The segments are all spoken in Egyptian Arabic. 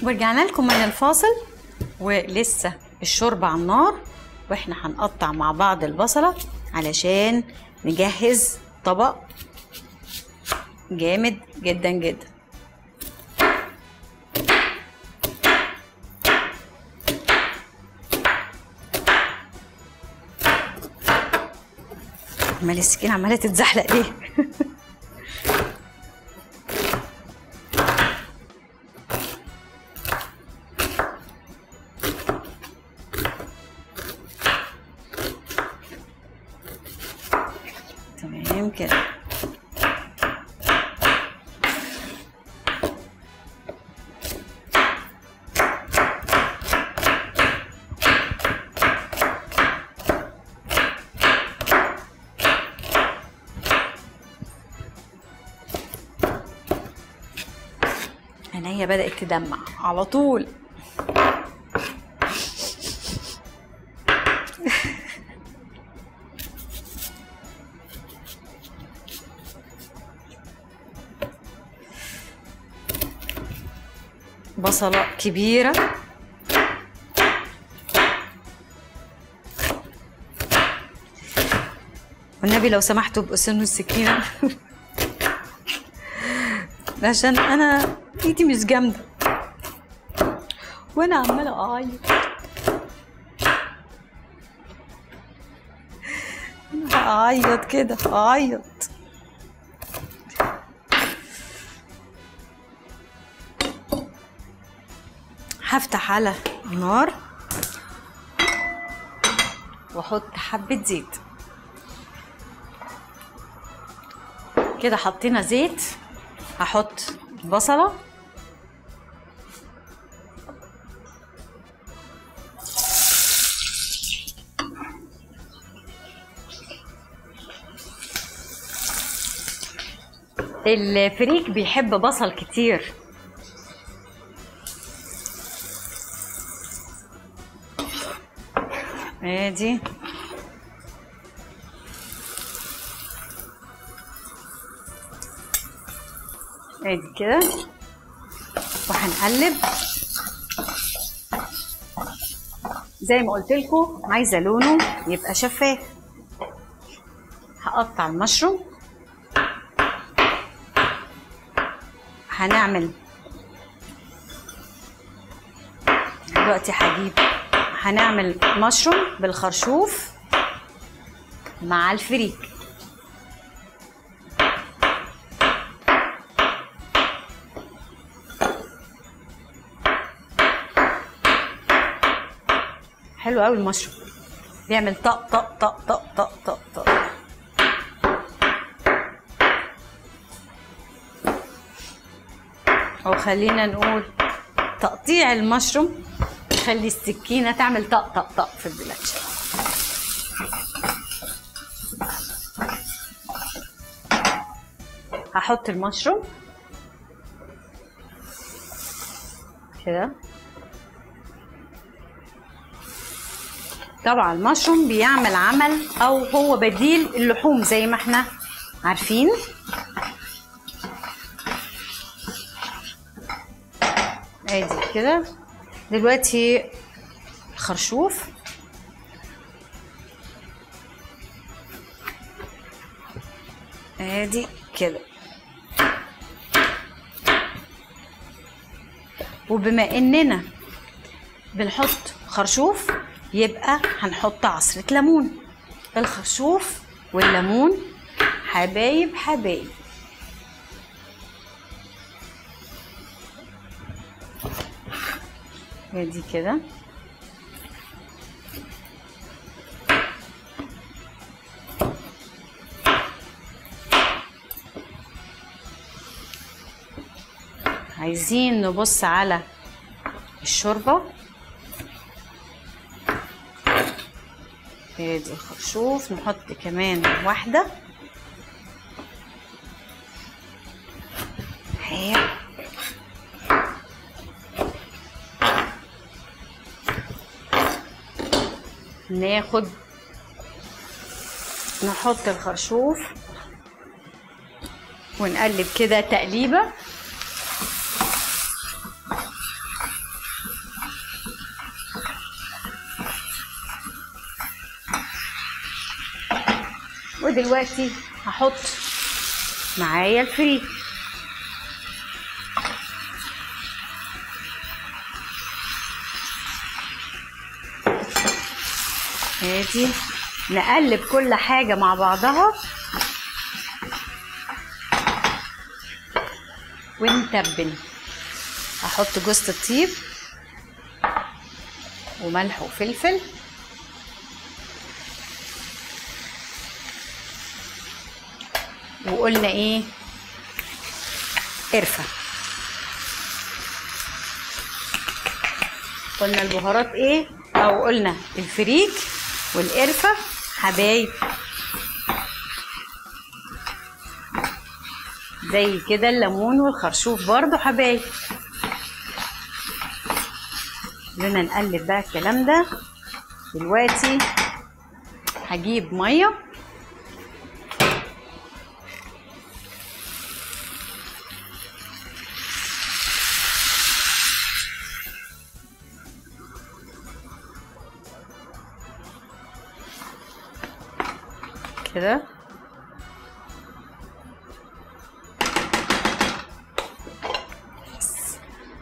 ورجعنا لكم من الفاصل ولسه الشوربة على النار واحنا هنقطع مع بعض البصلة علشان نجهز طبق جامد جدا جدا عمال السكينة عمالة تتزحلق ليه تمام كده عينيا بدأت تدمع على طول بصلة كبيرة والنبي لو سمحتوا بقسنوا السكينة عشان أنا إيدي مش جامدة وأنا عمالة أعيط أنا أعيط كده أعيط هفتح على النار واحط حبة زيت كده حطينا زيت هحط البصلة الفريك بيحب بصل كتير ادي ادي كده وهنقلب زي ما قلت لكم عايزه لونه يبقى شفاف هقطع المشروم هنعمل دلوقتي هجيب هنعمل مشروم بالخرشوف مع الفريك حلو قوي المشروم بيعمل طق طق طق طق طق طق طق او خلينا نقول تقطيع المشروم يخلي السكينه تعمل طق طق طق في البلانشة هحط المشروم كده طبعا المشروم بيعمل عمل او هو بديل اللحوم زي ما احنا عارفين ادي كده دلوقتي الخرشوف ادي كده وبما اننا بنحط خرشوف يبقى هنحط عصرة ليمون الخرشوف والليمون حبايب حبايب ادي كده عايزين نبص على الشوربه ادي الخرشوف نحط كمان واحده هي ناخد نحط الخرشوف ونقلب كده تقليبه ودلوقتي هحط معايا الفريك ادي نقلب كل حاجة مع بعضها ونتبل احط جوز الطيب وملح وفلفل وقلنا ايه قرفه قلنا البهارات ايه او قلنا الفريك والقرفه حبايب زي كده الليمون والخرشوف برضو حبايب بدنا نقلب بقى الكلام ده دلوقتي هجيب ميه كده بس.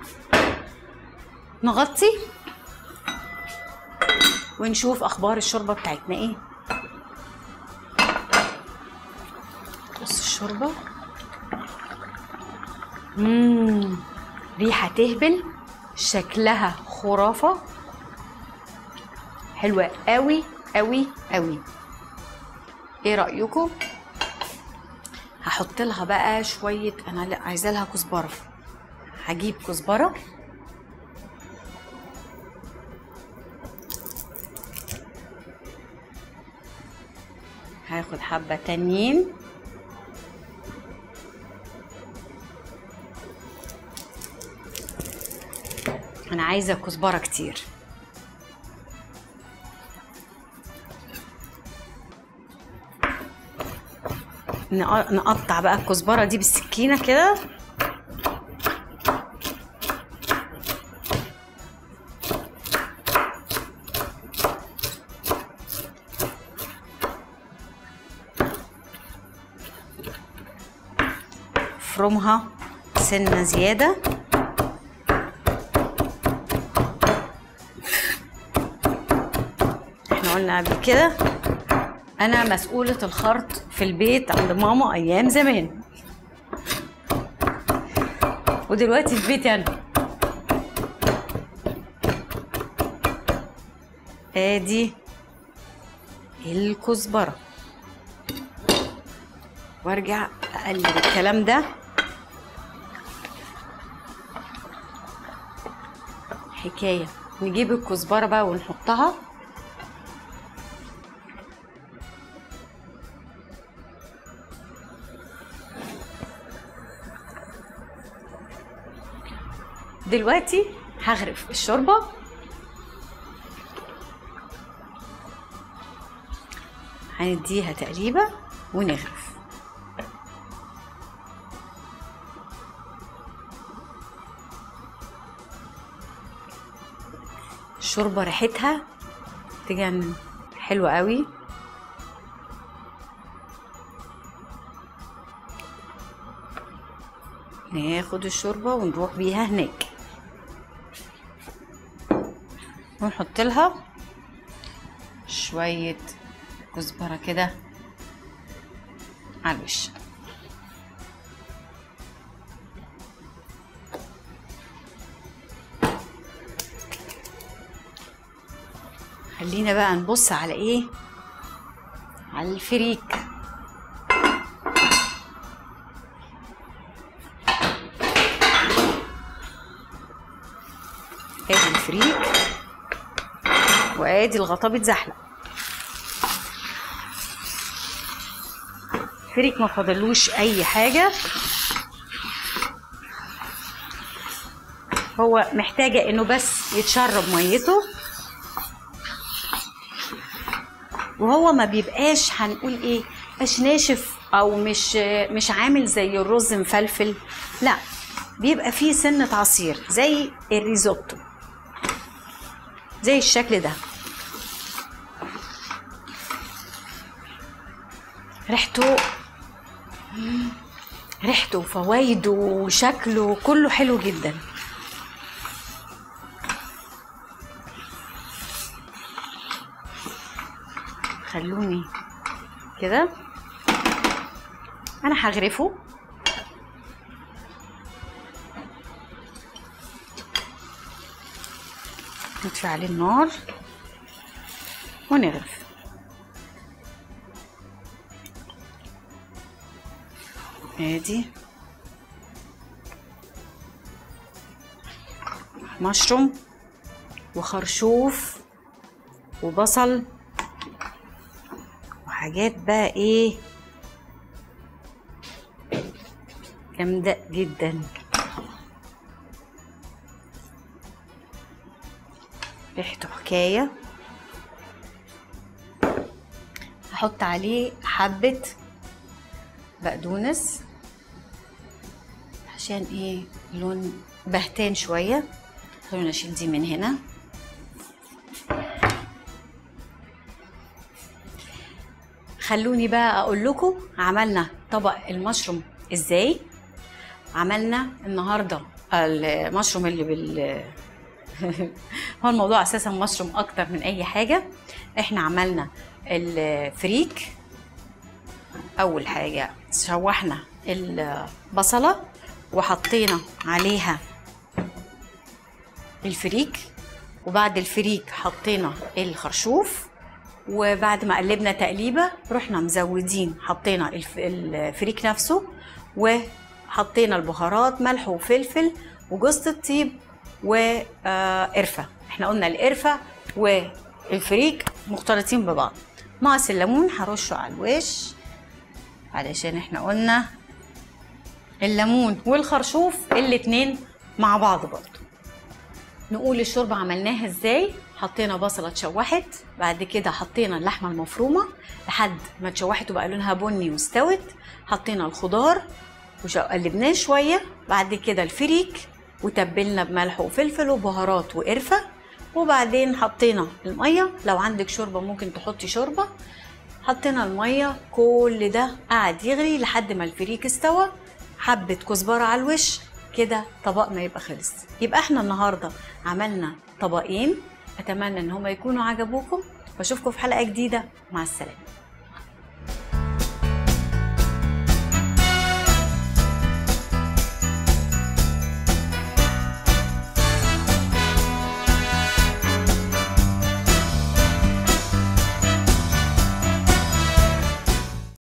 نغطي ونشوف اخبار الشوربه بتاعتنا ايه بص الشوربه مم. ريحه تهبل شكلها خرافه حلوه قوي قوي قوي ايه رايكم هحط لها بقى شويه انا لا عايزه لها كزبره هجيب كزبره هاخد حبه تانيين انا عايزه كزبره كتير نق- نقطع بقى الكزبره دي بالسكينه كده افرمها سنه زياده احنا قلنا قبل كده انا مسؤوله الخرط في البيت عند ماما ايام زمان ودلوقتي في بيتي انا ادي الكزبره وارجع اقلب الكلام ده حكايه نجيب الكزبره بقى ونحطها دلوقتي هغرف الشوربه هنديها تقليبه ونغرف الشوربه ريحتها تجنن حلوه قوي ناخد الشوربه ونروح بيها هناك ونحط لها شويه كزبره كده على الوش خلينا بقى نبص على ايه على الفريك ادي الفريك وادي الغطا بيتزحلق الفريك ما فاضلوش اي حاجه هو محتاجه انه بس يتشرب ميته وهو ما بيبقاش هنقول ايه مش ناشف او مش مش عامل زي الرز مفلفل لا بيبقى فيه سنة عصير زي الريزوتو زي الشكل ده ريحته مم. ريحته وفوايده وشكله كله حلو جدا خلوني كده انا هغرفه نطفي عليه النار ونغرف ادي مشروم وخرشوف وبصل وحاجات بقى ايه جامدة جدا ريحته حكاية هحط عليه حبة بقدونس عشان ايه لون بهتان شوية خلونا اشيل دي من هنا خلوني بقى اقول لكم عملنا طبق المشروم ازاي عملنا النهارده المشروم اللي بال هو الموضوع اساسا مشروم اكتر من اي حاجه احنا عملنا الفريك اول حاجه شوحنا البصله وحطينا عليها الفريك وبعد الفريك حطينا الخرشوف وبعد ما قلبنا تقليبه رحنا مزودين حطينا الف- الفريك نفسه وحطينا البهارات ملح وفلفل وجوز الطيب وقرفه احنا قلنا القرفه والفريك مختلطين ببعض ناقص الليمون هرشه على الوش علشان احنا قلنا الليمون والخرشوف الاتنين مع بعض برضو نقول الشوربة عملناها ازاي حطينا بصلة اتشوحت بعد كده حطينا اللحمة المفرومة لحد ما اتشوحت وبقى لونها بني واستوت حطينا الخضار وقلبناه شوية بعد كده الفريك وتبلنا بملح وفلفل وبهارات وقرفة وبعدين حطينا المية لو عندك شوربة ممكن تحطي شوربة حطينا المية كل ده قعد يغلي لحد ما الفريك استوى حبة كزبرة على الوش كده طبقنا يبقى خلص يبقى احنا النهاردة عملنا طبقين اتمنى ان هما يكونوا عجبوكم واشوفكم في حلقة جديدة مع السلامة